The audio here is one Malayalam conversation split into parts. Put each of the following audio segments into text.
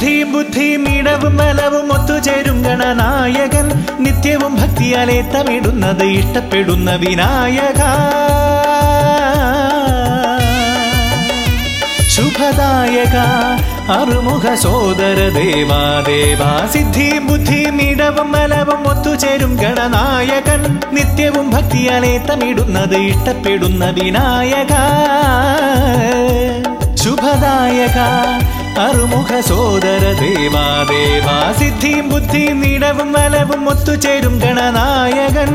സിദ്ധിയും ബുദ്ധിയും ഇടവും ബലവും ഒത്തുചേരും ഗണനായകൻ നിത്യവും ഭക്തിയാലെ തമിടുന്നത് ഇഷ്ടപ്പെടുന്ന വിനായക ശുഭദായക അറുമുഖ സോദര ദേവാ ദേവാ സിദ്ധിയും ബുദ്ധിയും ഇടവും ബലവും ഒത്തുചേരും ഗണനായകൻ നിത്യവും ഭക്തിയാലെ തമിടുന്നത് ഇഷ്ടപ്പെടുന്ന വിനായക ശുഭദായക അറുമുഖ സോദര ദേവാ ദേവാ സിദ്ധിയും ബുദ്ധിയും ഇടവും ബലവും ഒത്തുചേരും ഗണനായകൻ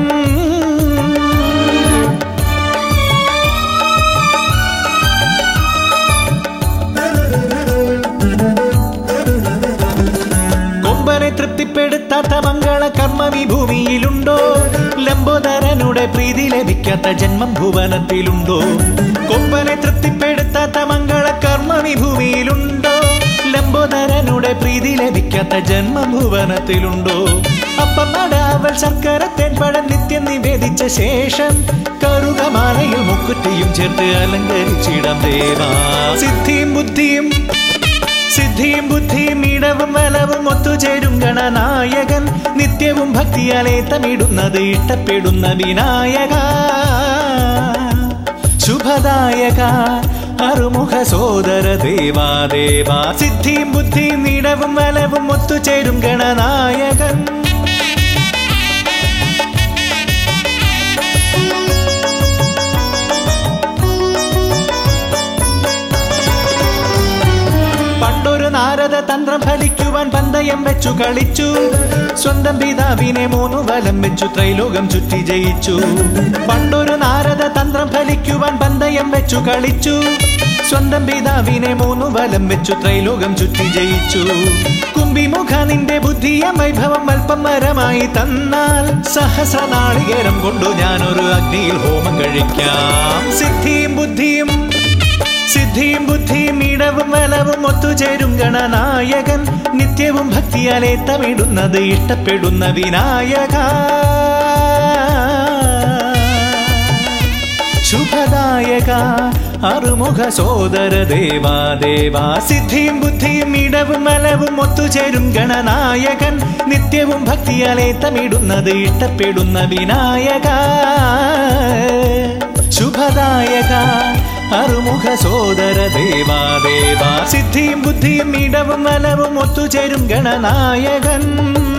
കൊമ്പനെ തൃപ്തിപ്പെടുത്താത്ത മംഗള കർമ്മം ഈ ഭൂമിയിലുണ്ടോ ലംബോദരനുടെ പ്രീതി ലഭിക്കാത്ത ജന്മം ഭുവനത്തിലുണ്ടോ കൊമ്പനെ തൃപ്തിപ്പെടുത്താത്ത മംഗള കർമ്മം ഈ ഭൂമിയിലുണ്ടോ ലംബോദരനുടെ പ്രീതി ലഭിക്കാത്ത ജന്മം ഭുവനത്തിലുണ്ടോ അപ്പം നടാവൽ ശർക്കര തെൻപടം നിത്യം നിവേദിച്ച ശേഷം കറുകമാലയിൽ മുക്കുറ്റിയും ചേർത്ത് അലങ്കരിച്ചിടം ദേവാ സിദ്ധിയും ബുദ്ധിയും സിദ്ധിയും ബുദ്ധിയും ഇടവും വലവും ഒത്തുചേരും ഗണനായകൻ നിത്യവും ഭക്തിയാലെ തമിടുന്നത് ഇഷ്ടപ്പെടുന്ന വിനായക ശുഭദായക അറുമുഖ സോദര ദേവാ ദേവാ സിദ്ധിയും ബുദ്ധിയും ഇടവും വലവും ഒത്തുചേരും ഗണനായകൻ പണ്ടൊരു നാരദ തന്ത്രം ഫലിക്കുവാൻ പന്തയം വെച്ചു കളിച്ചു സ്വന്തം പിതാവിനെ മൂന്നു വലം വെച്ചു ത്രൈലോകം ചുറ്റി ജയിച്ചു പണ്ടൊരു നാരദ തന്ത്രം ഫലിക്കുവാൻ പന്തയം വെച്ചു കളിച്ചു സ്വന്തം പിതാവിനെ മൂന്നു വലം വെച്ചു ത്രൈലോകം ചുറ്റി ജയിച്ചു കുംഭിമുഖ നിന്റെ ബുദ്ധിയ വൈഭവം അല്പം മരമായി തന്നാൽ സഹസ്രനാളികേരം കൊണ്ടു ഞാനൊരു അഗ്നിയിൽ ഹോമം കഴിക്കാം സിദ്ധിയും ബുദ്ധിയും സിദ്ധിയും ബുദ്ധിയും ഇടവും വലവും ഒത്തുചേരും ഗണനായകൻ നിത്യവും ഭക്തിയാലെ തമിടുന്നത് ഇഷ്ടപ്പെടുന്ന വിനായക ശുഭദായക അറുമുഖ സോദര ദേവാ ദേവാ സിദ്ധിയും ബുദ്ധിയും ഇടവും വലവും ഒത്തുചേരും ഗണനായകൻ നിത്യവും ഭക്തിയാലെ തമിടുന്നത് ഇഷ്ടപ്പെടുന്ന വിനായക ശുഭദായക അറുമുഖ സോദര ദേവാ ദേവാ സിദ്ധിയും ബുദ്ധിയും ഇടവും വലവും ഒത്തുചേരും ഗണനായകൻ